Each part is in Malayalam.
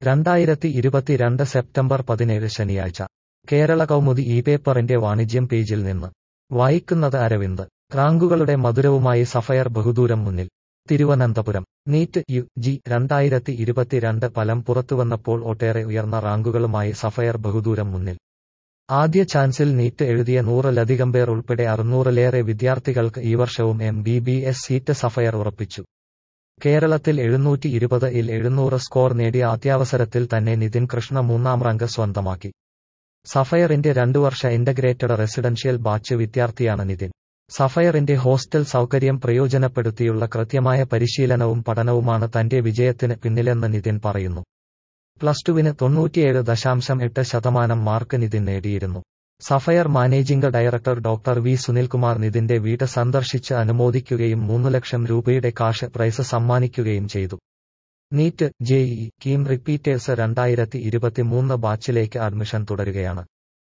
രണ്ടായിരത്തി ഇരുപത്തിരണ്ട് സെപ്റ്റംബർ പതിനേഴ് ശനിയാഴ്ച കേരള കൗമുദി ഈ പേപ്പറിന്റെ വാണിജ്യം പേജിൽ നിന്ന് വായിക്കുന്നത് അരവിന്ദ് റാങ്കുകളുടെ മധുരവുമായി സഫയർ ബഹുദൂരം മുന്നിൽ തിരുവനന്തപുരം നീറ്റ് യു ജി രണ്ടായിരത്തി ഇരുപത്തിരണ്ട് ഫലം പുറത്തുവന്നപ്പോൾ ഒട്ടേറെ ഉയർന്ന റാങ്കുകളുമായി സഫയർ ബഹുദൂരം മുന്നിൽ ആദ്യ ചാൻസിൽ നീറ്റ് എഴുതിയ നൂറിലധികം പേർ ഉൾപ്പെടെ അറുന്നൂറിലേറെ വിദ്യാർത്ഥികൾക്ക് ഈ വർഷവും M B B S seat Sapphire ഉറപ്പിച്ചു കേരളത്തിൽ എഴുന്നൂറ്റി ഇരുപത് ഇൽ എഴുന്നൂറ് സ്കോർ നേടിയ ആദ്യാവസരത്തിൽ തന്നെ നിതിൻ കൃഷ്ണ മൂന്നാം റാങ്ക് സ്വന്തമാക്കി സഫയറിന്റെ രണ്ടു വർഷ ഇന്റഗ്രേറ്റഡ് റെസിഡൻഷ്യൽ ബാച്ച് വിദ്യാർത്ഥിയാണ് നിതിൻ സഫയറിന്റെ ഹോസ്റ്റൽ സൗകര്യം പ്രയോജനപ്പെടുത്തിയുള്ള കൃത്യമായ പരിശീലനവും പഠനവുമാണ് തന്റെ വിജയത്തിന് പിന്നിലെന്ന് നിതിൻ പറയുന്നു പ്ലസ് ടുവിന് തൊണ്ണൂറ്റിയേഴ് ദശാംശം എട്ട് ശതമാനം മാർക്ക് നിതിൻ നേടിയിരുന്നു Sapphire managing director doctor V Sunilkumar നിതിന്റെ വീട് സന്ദർശിച്ച് അനുമോദിക്കുകയും മൂന്നു ലക്ഷം രൂപയുടെ കാഷ് പ്രൈസ് സമ്മാനിക്കുകയും ചെയ്തു നീറ്റ് ജെഇഇ കീം റിപ്പീറ്റേഴ്സ് രണ്ടായിരത്തി ഇരുപത്തിമൂന്ന് ബാച്ചിലേക്ക് അഡ്മിഷൻ തുടരുകയാണ്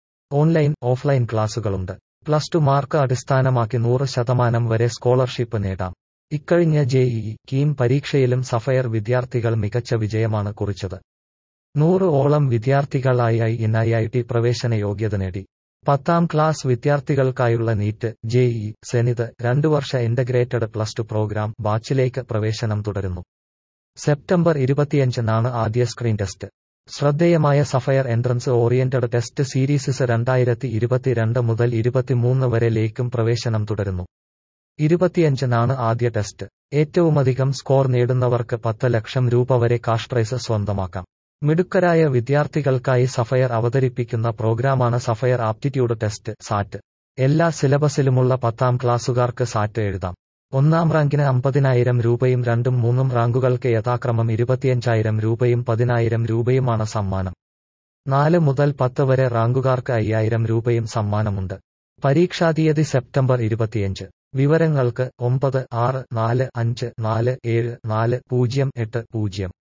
ഓൺലൈൻ ഓഫ്ലൈൻ ക്ലാസുകളുണ്ട് പ്ലസ് ടു മാർക്ക് അടിസ്ഥാനമാക്കി നൂറ് ശതമാനം വരെ സ്കോളർഷിപ്പ് നേടാം ഇക്കഴിഞ്ഞ ജെഇഇ കീം പരീക്ഷയിലും സഫയർ വിദ്യാർത്ഥികൾ മികച്ച വിജയമാണ് കുറിച്ചത് നൂറ് ഓളം വിദ്യാർത്ഥികളായി I N I I T പ്രവേശന യോഗ്യത നേടി പത്താം ക്ലാസ് വിദ്യാർത്ഥികൾക്കായുള്ള നീറ്റ് ജെഇഇ സെനിത് രണ്ടു വർഷ ഇന്റഗ്രേറ്റഡ് പ്ലസ് ടു പ്രോഗ്രാം ബാച്ചിലേക്ക് പ്രവേശനം തുടരുന്നു സെപ്റ്റംബർ ഇരുപത്തിയഞ്ചിനാണ് ആദ്യ സ്ക്രീൻ ടെസ്റ്റ് ശ്രദ്ധേയമായ Sapphire entrance oriented test series രണ്ടായിരത്തി ഇരുപത്തിരണ്ട് മുതൽ ഇരുപത്തിമൂന്ന് വരെ ലേക്കും പ്രവേശനം തുടരുന്നു ഇരുപത്തിയഞ്ചിനാണ് ആദ്യ ടെസ്റ്റ് ഏറ്റവുമധികം സ്കോർ നേടുന്നവർക്ക് പത്ത് ലക്ഷം രൂപ വരെ കാഷ് പ്രൈസ് സ്വന്തമാക്കാം മിടുക്കരായ വിദ്യാർത്ഥികൾക്കായി സഫയർ അവതരിപ്പിക്കുന്ന പ്രോഗ്രാമാണ് സഫയർ ആപ്റ്റിറ്റ്യൂഡ് ടെസ്റ്റ് സാറ്റ് എല്ലാ സിലബസിലുമുള്ള പത്താം ക്ലാസ്സുകാർക്ക് സാറ്റ് എഴുതാം ഒന്നാം റാങ്കിന് അമ്പതിനായിരം രൂപയും രണ്ടും മൂന്നും റാങ്കുകൾക്ക് യഥാക്രമം ഇരുപത്തിയഞ്ചായിരം രൂപയും പതിനായിരം രൂപയുമാണ് സമ്മാനം നാല് മുതൽ പത്ത് വരെ റാങ്കുകാർക്ക് അയ്യായിരം രൂപയും സമ്മാനമുണ്ട് പരീക്ഷാതീയതി സെപ്റ്റംബർ ഇരുപത്തിയഞ്ച് വിവരങ്ങൾക്ക് ഒമ്പത് ആറ് നാല് അഞ്ച് നാല് ഏഴ് നാല് പൂജ്യം എട്ട് പൂജ്യം